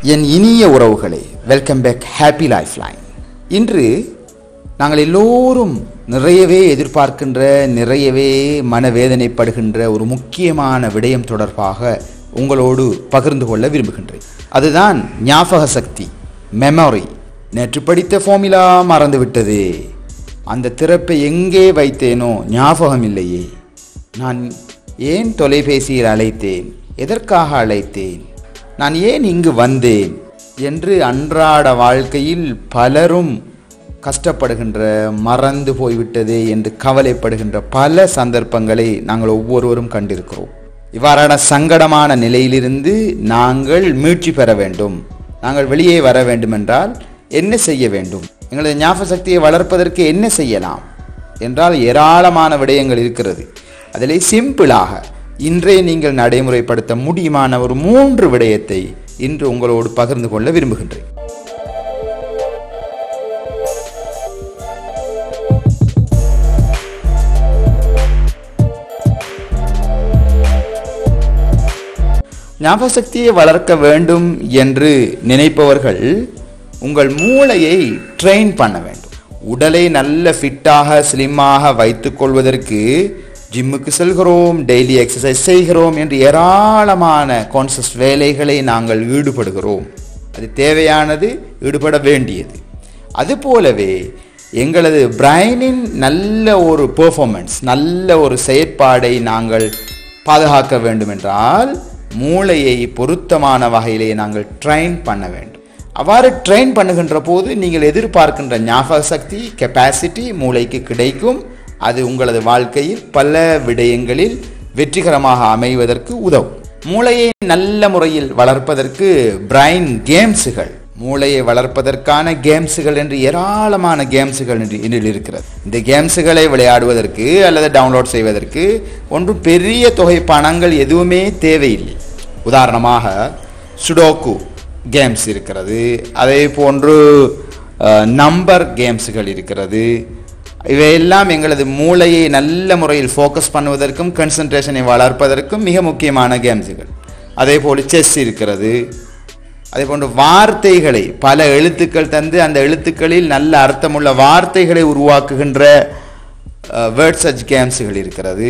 என் இனிய உறவுகளே welcome back happy life line இன்று நாங்கள் எல்லோரும் நிறையவே எதிர்பார்க்கின்ற நிறையவே மனவேதனைப்படுகின்ற ஒரு முக்கியமான விடயம் தொடர்பாக உங்களோடு பகிர்ந்து கொள்ள விரும்புகின்றேன் அதுதான் ஞாபக சக்தி மெமரி நேற்று படித்த ஃபார்முலா மறந்துவிட்டது அந்த திறப்பை எங்கே வைத்தேனோ ஞாபகம் இல்லையே நான் ஏன் தொலைபேசியில் அழைத்தேன் எதற்காக அழைத்தேன் நான் ஏன் இங்கு வந்தேன் என்று அன்றாட வாழ்க்கையில் பலரும் கஷ்டப்படுகின்ற மறந்து போய்விட்டதே என்று கவலைப்படுகின்ற பல சந்தர்ப்பங்களை நாங்கள் ஒவ்வொருவரும் கண்டிருக்கிறோம் இவ்வாறான சங்கடமான நிலையிலிருந்து நாங்கள் மீட்சி பெற வேண்டும் நாங்கள் வெளியே வர வேண்டுமென்றால் என்ன செய்ய வேண்டும் எங்களது ஞாபக சக்தியை வளர்ப்பதற்கு என்ன செய்யலாம் என்றால் ஏராளமான விடயங்கள் இருக்கிறது அதிலே சிம்பிளாக இன்றே நீங்கள் நடைமுறைப்படுத்த முடியுமான ஒரு மூன்று விடயத்தை இன்று உங்களோடு பகிர்ந்து கொள்ள விரும்புகின்றேன் ஞாபக சக்தியை வளர்க்க வேண்டும் என்று நினைப்பவர்கள் உங்கள் மூளையை ட்ரெயின் பண்ண வேண்டும் உடலை நல்ல ஃபிட்டாக ஸ்லிம்மாக வைத்துக் கொள்வதற்கு ஜிம்முக்கு செல்கிறோம் டெய்லி எக்ஸசைஸ் செய்கிறோம் என்று ஏராளமான கான்சஸ் வேலைகளை நாங்கள் ஈடுபடுகிறோம் அது தேவையானது ஈடுபட வேண்டியது அதுபோலவே எங்களது பிரைனின் நல்ல ஒரு பெர்ஃபார்மன்ஸ் நல்ல ஒரு செயற்பாடை நாங்கள் பாதுகாக்க வேண்டுமென்றால் மூளையை பொருத்தமான வகையிலே நாங்கள் ட்ரெயின் பண்ண வேண்டும் அவ்வாறு ட்ரெயின் பண்ணுகின்ற போது நீங்கள் எதிர்பார்க்கின்ற ஞாபக சக்தி கெப்பாசிட்டி மூளைக்கு கிடைக்கும் அது உங்களது வாழ்க்கையில் பல விடயங்களில் வெற்றிகரமாக அமைவதற்கு உதவும் மூளையை நல்ல முறையில் வளர்ப்பதற்கு பிரைன் கேம்ஸுகள் மூளையை வளர்ப்பதற்கான கேம்ஸுகள் என்று ஏராளமான கேம்ஸுகள் என்று இதில் இருக்கிறது இந்த கேம்ஸுகளை விளையாடுவதற்கு அல்லது டவுன்லோட் செய்வதற்கு ஒன்றும் பெரிய தொகை பணங்கள் எதுவுமே தேவையில்லை உதாரணமாக சுடோக்கு கேம்ஸ் இருக்கிறது அதே போன்று நம்பர் கேம்ஸுகள் இருக்கிறது இவையெல்லாம் எங்களது மூளையை நல்ல முறையில் ஃபோக்கஸ் பண்ணுவதற்கும் கன்சன்ட்ரேஷனை வளர்ப்பதற்கும் மிக முக்கியமான கேம்ஸுகள் அதே போல் செஸ் இருக்கிறது அதே போன்று வார்த்தைகளை பல எழுத்துக்கள் தந்து அந்த எழுத்துக்களில் நல்ல அர்த்தமுள்ள வார்த்தைகளை உருவாக்குகின்ற வேர்ட் சர்ச் கேம்ஸுகள் இருக்கிறது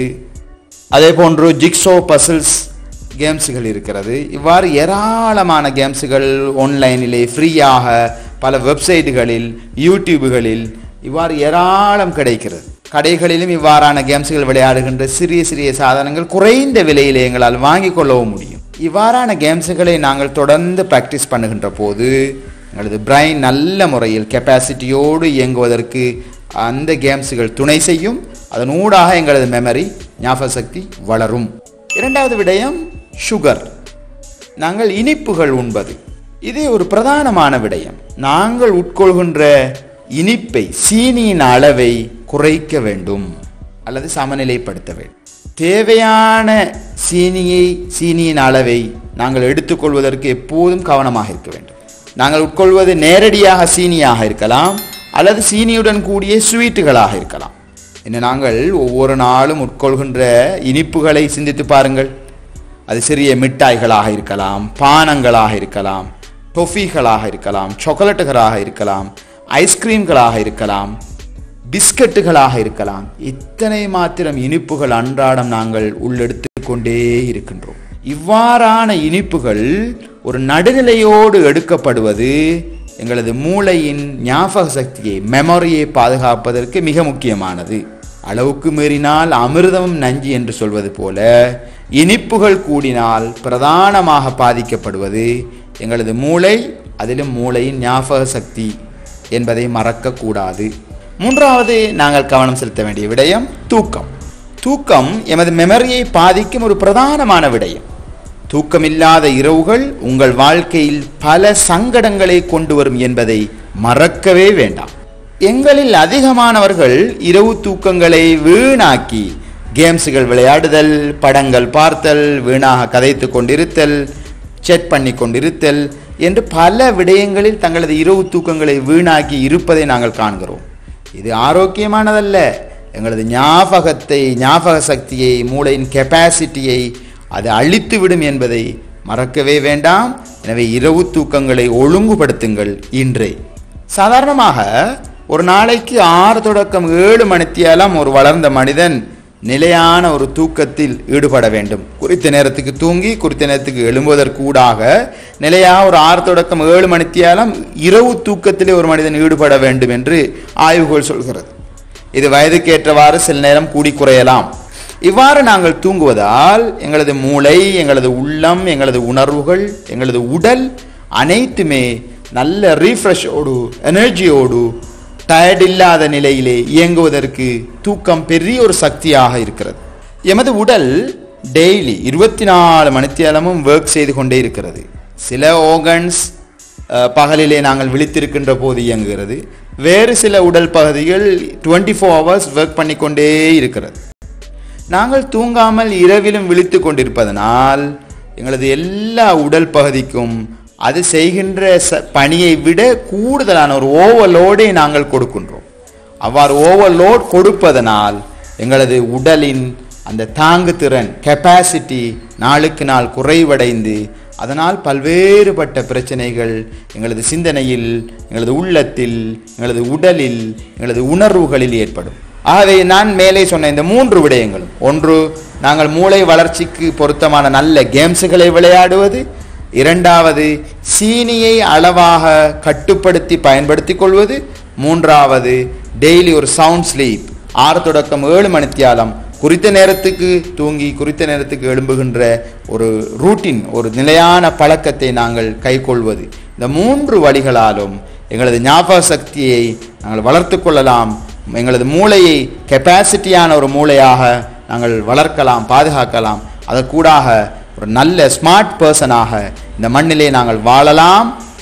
அதே போன்று ஜிக்ஸோ பசில்ஸ் கேம்ஸுகள் இருக்கிறது இவ்வாறு ஏராளமான கேம்ஸுகள் ஆன்லைனிலே ஃப்ரீயாக பல வெப்சைட்டுகளில் யூடியூபுகளில் இவ்வாறு ஏராளம் கிடைக்கிறது கடைகளிலும் இவ்வாறான கேம்ஸுகள் விளையாடுகின்ற சிறிய சிறிய சாதனங்கள் குறைந்த விலையிலே எங்களால் வாங்கிக் கொள்ளவும் முடியும் இவ்வாறான கேம்ஸுகளை நாங்கள் தொடர்ந்து ப்ராக்டிஸ் பண்ணுகின்ற போது எங்களது பிரைன் நல்ல முறையில் கெப்பாசிட்டியோடு இயங்குவதற்கு அந்த கேம்ஸுகள் துணை செய்யும் அதனூடாக எங்களது மெமரி ஞாபக சக்தி வளரும் இரண்டாவது விடயம் சுகர் நாங்கள் இனிப்புகள் உண்பது இது ஒரு பிரதானமான விடயம் நாங்கள் உட்கொள்கின்ற இனிப்பை சீனியின் அளவை குறைக்க வேண்டும் அல்லது சமநிலைப்படுத்த வேண்டும் தேவையான சீனியை சீனியின் அளவை நாங்கள் எடுத்துக்கொள்வதற்கு எப்போதும் கவனமாக இருக்க வேண்டும் நாங்கள் உட்கொள்வது நேரடியாக சீனியாக இருக்கலாம் அல்லது சீனியுடன் கூடிய ஸ்வீட்டுகளாக இருக்கலாம் என்ன நாங்கள் ஒவ்வொரு நாளும் உட்கொள்கின்ற இனிப்புகளை சிந்தித்து பாருங்கள் அது சிறிய மிட்டாய்களாக இருக்கலாம் பானங்களாக இருக்கலாம் டொஃபிகளாக இருக்கலாம் சாக்லேட்டுகளாக இருக்கலாம் ஐஸ்கிரீம்களாக இருக்கலாம் பிஸ்கட்டுகளாக இருக்கலாம் இத்தனை மாத்திரம் இனிப்புகள் அன்றாடம் நாங்கள் உள்ளெடுத்து கொண்டே இருக்கின்றோம் இவ்வாறான இனிப்புகள் ஒரு நடுநிலையோடு எடுக்கப்படுவது எங்களது மூளையின் ஞாபக சக்தியை மெமரியை பாதுகாப்பதற்கு மிக முக்கியமானது அளவுக்கு மீறினால் அமிர்தமும் நஞ்சு என்று சொல்வது போல இனிப்புகள் கூடினால் பிரதானமாக பாதிக்கப்படுவது எங்களது மூளை அதிலும் மூளையின் ஞாபக சக்தி என்பதை மறக்கக்கூடாது மூன்றாவது நாங்கள் கவனம் செலுத்த வேண்டிய விடயம் தூக்கம் தூக்கம் எமது மெமரியை பாதிக்கும் ஒரு பிரதானமான விடயம் தூக்கமில்லாத இரவுகள் உங்கள் வாழ்க்கையில் பல சங்கடங்களை கொண்டு வரும் என்பதை மறக்கவே வேண்டாம் எங்களில் அதிகமானவர்கள் இரவு தூக்கங்களை வீணாக்கி கேம்ஸுகள் விளையாடுதல் படங்கள் பார்த்தல் வீணாக கதைத்து கொண்டிருத்தல் செட் பண்ணி கொண்டிருத்தல் என்று பல விடயங்களில் தங்களது இரவு தூக்கங்களை வீணாக்கி இருப்பதை நாங்கள் காண்கிறோம் இது ஆரோக்கியமானதல்ல எங்களது ஞாபகத்தை ஞாபக சக்தியை மூளையின் கெப்பாசிட்டியை அது அழித்துவிடும் என்பதை மறக்கவே வேண்டாம் எனவே இரவு தூக்கங்களை ஒழுங்குபடுத்துங்கள் இன்றே சாதாரணமாக ஒரு நாளைக்கு ஆறு தொடக்கம் ஏழு மணித்தியாலம் ஒரு வளர்ந்த மனிதன் நிலையான ஒரு தூக்கத்தில் ஈடுபட வேண்டும் குறித்த நேரத்துக்கு தூங்கி குறித்த நேரத்துக்கு எழும்புவதற்கூடாக நிலையாக ஒரு ஆறு தொடக்கம் ஏழு மணித்தியாலம் இரவு தூக்கத்திலே ஒரு மனிதன் ஈடுபட வேண்டும் என்று ஆய்வுகள் சொல்கிறது இது வயதுக்கேற்றவாறு சில நேரம் கூடி குறையலாம் இவ்வாறு நாங்கள் தூங்குவதால் எங்களது மூளை எங்களது உள்ளம் எங்களது உணர்வுகள் எங்களது உடல் அனைத்துமே நல்ல ரீஃப்ரெஷோடு எனர்ஜியோடு டயர்ட் இல்லாத நிலையிலே இயங்குவதற்கு தூக்கம் பெரிய ஒரு சக்தியாக இருக்கிறது எமது உடல் டெய்லி இருபத்தி நாலு மணித்தியாலமும் ஒர்க் செய்து கொண்டே இருக்கிறது சில ஓகன்ஸ் பகலிலே நாங்கள் விழித்திருக்கின்ற போது இயங்குகிறது வேறு சில உடல் பகுதிகள் டுவெண்ட்டி ஃபோர் ஹவர்ஸ் ஒர்க் பண்ணிக்கொண்டே இருக்கிறது நாங்கள் தூங்காமல் இரவிலும் விழித்து கொண்டிருப்பதனால் எங்களது எல்லா உடல் பகுதிக்கும் அது செய்கின்ற ச பணியை விட கூடுதலான ஒரு ஓவர்லோடை நாங்கள் கொடுக்கின்றோம் அவ்வாறு ஓவர்லோட் கொடுப்பதனால் எங்களது உடலின் அந்த தாங்குதிறன் கெப்பாசிட்டி நாளுக்கு நாள் குறைவடைந்து அதனால் பல்வேறுபட்ட பிரச்சனைகள் எங்களது சிந்தனையில் எங்களது உள்ளத்தில் எங்களது உடலில் எங்களது உணர்வுகளில் ஏற்படும் ஆகவே நான் மேலே சொன்ன இந்த மூன்று விடயங்களும் ஒன்று நாங்கள் மூளை வளர்ச்சிக்கு பொருத்தமான நல்ல கேம்ஸுகளை விளையாடுவது இரண்டாவது சீனியை அளவாக கட்டுப்படுத்தி பயன்படுத்திக் கொள்வது மூன்றாவது டெய்லி ஒரு சவுண்ட் ஸ்லீப் ஆறு தொடக்கம் ஏழு மணித்தியாலம் குறித்த நேரத்துக்கு தூங்கி குறித்த நேரத்துக்கு எழும்புகின்ற ஒரு ரூட்டின் ஒரு நிலையான பழக்கத்தை நாங்கள் கைக்கொள்வது இந்த மூன்று வழிகளாலும் எங்களது ஞாபக சக்தியை நாங்கள் வளர்த்து கொள்ளலாம் எங்களது மூளையை கெப்பாசிட்டியான ஒரு மூளையாக நாங்கள் வளர்க்கலாம் பாதுகாக்கலாம் அதற்கூடாக ஒரு நல்ல ஸ்மார்ட் பர்சனாக இந்த மண்ணிலே நாங்கள் வாழலாம்